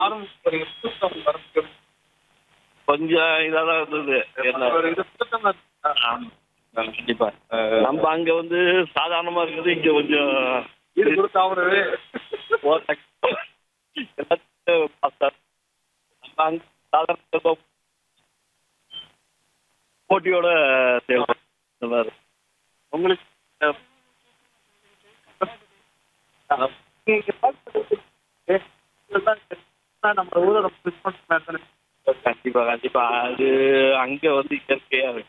ஆரம்பிச்சு புதுசா வரதுக்கு கொஞ்சம் இதாக தான் இருந்தது என்ன ஒரு இது புத்தகமா இருக்கா? ஆமா. கண்டிப்பா நம்ம அங்க வந்து சாதாரணமா இருக்குது இங்க கொஞ்சம் வீடு கொடுத்து அவரு ஓட்ட- எல்லாத்துக்கும் பாஸ்தா. நம்ம அங்க சாதாரண போட்டியோட தேவைப்படும் இந்த மாதிரி. உங்களுக்கு அஹ், நீங்க பார்க்கறது இதுதான் இதுதான் நம்ம ஊரை ரொம்ப மிஸ் பண்ணுறேன் கண்டிப்பா கண்டிப்பா அது அங்க வந்து இயற்கையா இருக்கு